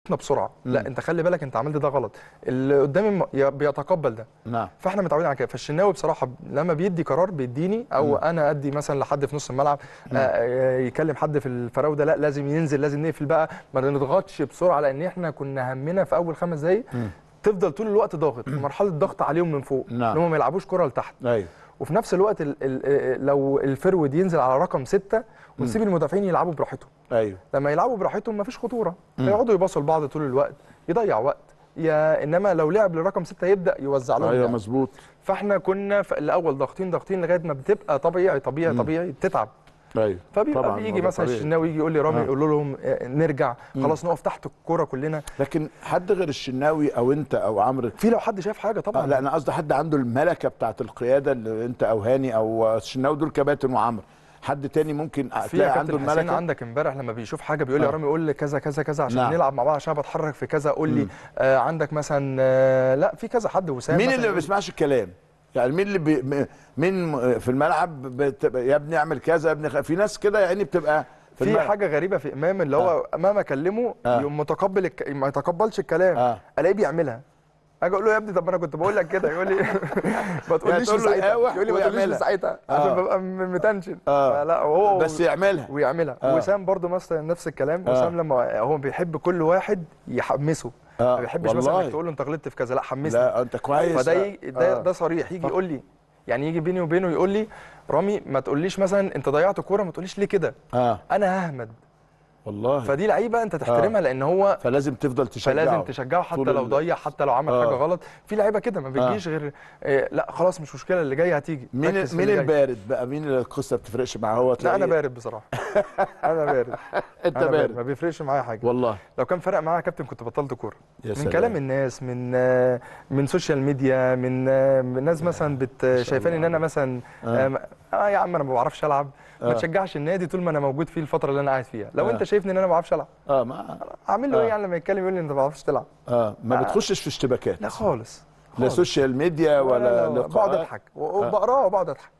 شفنا بسرعه لا انت خلي بالك انت عملت ده غلط اللي قدامي م- ي- بيتقبل ده نعم فاحنا متعودين على كده فالشناوي بصراحه ب- لما بيدي قرار بيديني او انا ادي مثلا لحد في نص الملعب آه، آه، يكلم حد في الفراوده لا لازم ينزل لازم نقفل بقى ما نضغطش بسرعه لان احنا كنا همنا في اول خمس دقايق تفضل طول الوقت ضاغط في مرحله ضغط عليهم من فوق نعم. ان هم ما يلعبوش كره لتحت ايوه وفي نفس الوقت ال ال لو الفرود ينزل على رقم ستة ونسيب المدافعين يلعبوا براحتهم ايوه لما يلعبوا براحتهم مفيش خطوره هيقعدوا يباصوا لبعض طول الوقت يضيع وقت يا انما لو لعب لرقم ستة يبدا يوزع لهم ايوه لعب. مظبوط فاحنا كنا في الاول ضاغطين ضاغطين لغايه ما بتبقى طبيعي طبيعي طبيعي بتتعب ايوه فبيبقى طبعاً، بيجي وده مثلا طبيعي. الشناوي يجي يقول لي رامي آه. يقول لهم آه، نرجع خلاص نقف تحت الكوره كلنا لكن حد غير الشناوي او انت او عمرو في لو حد شاف حاجه آه طبعا لا انا قصدي حد عنده الملكه بتاعت القياده اللي انت او هاني او الشناوي دول كباتن وعمرو حد تاني ممكن في تلاقي يا عنده كابتن حسين الملكه عندك امبارح لما بيشوف حاجه بيقول لي آه. يا رامي قول لي كذا كذا كذا عشان نعم. نلعب مع بعض عشان بتحرك في كذا قول لي آه عندك مثلا آه لا في كذا حد وسام مين مثلاً اللي ما يقول لي- بيسمعش الكلام يعني مين اللي بي... م- مين في الملعب بتبقى يا ابني اعمل كذا يا ابني خ... في ناس كده يعني بتبقى في, في الملعب. حاجه غريبه في امام اللي هو مهما اكلمه آه. يقوم متقبل الك... ما يتقبلش الكلام آه. الاقيه بيعملها اجي اقول له يا ابني طب انا كنت بقول لك كده يقول لي ما تقوليش تقول له ساعتها يقاوح يقول لي ما تقوليش ويعملها. ساعتها آه. عشان ببقى م- متنشن آه. لا هو بس يعملها ويعملها آه. وسام برضو مثلا نفس الكلام آه. وسام لما هو بيحب كل واحد يحمسه آه. ما بيحبش مثلا والله. انك تقول له انت غلطت في كذا لا حمسني لا انت كويس فده ي... ده, آه. ده صريح يجي يقول لي يعني يجي بيني وبينه يقول لي رامي ما تقوليش مثلا انت ضيعت كوره ما تقوليش ليه كده اه انا ههمد والله فدي لعيبه انت تحترمها لان هو فلازم تفضل تشجعه فلازم تشجعه حتى طول لو ال- ضيع حتى لو عمل آه. حاجه غلط في لعيبه كده ما بتجيش غير آه لا خلاص مش مشكله اللي جاي هتيجي مين ركز في مين اللي جاي. البارد بقى مين اللي القصه ما بتفرقش معاه هو لا تلاقيه- انا بارد بصراحه انا بارد انت انا بارد ما بيفرقش معايا حاجه والله لو كان فرق معايا يا كابتن كنت بطلت كوره يا من سلام. كلام الناس من آه، من سوشيال ميديا من آه، من ناس مثلا بت شايفاني ان انا مثلا اه, آه يا عم انا ما بعرفش العب ما آه. تشجعش النادي طول ما انا موجود فيه الفتره اللي انا قاعد فيها لو آه. انت شايفني ان انا ما بعرفش العب اه ما اعمل له آه. ايه يعني لما يتكلم يقول لي انت ما بعرفش تلعب اه ما بتخشش في اشتباكات لا خالص لا خالص. سوشيال ميديا ولا لا، لا، بقعد لقاءات اضحك وبقراه وبقعد اضحك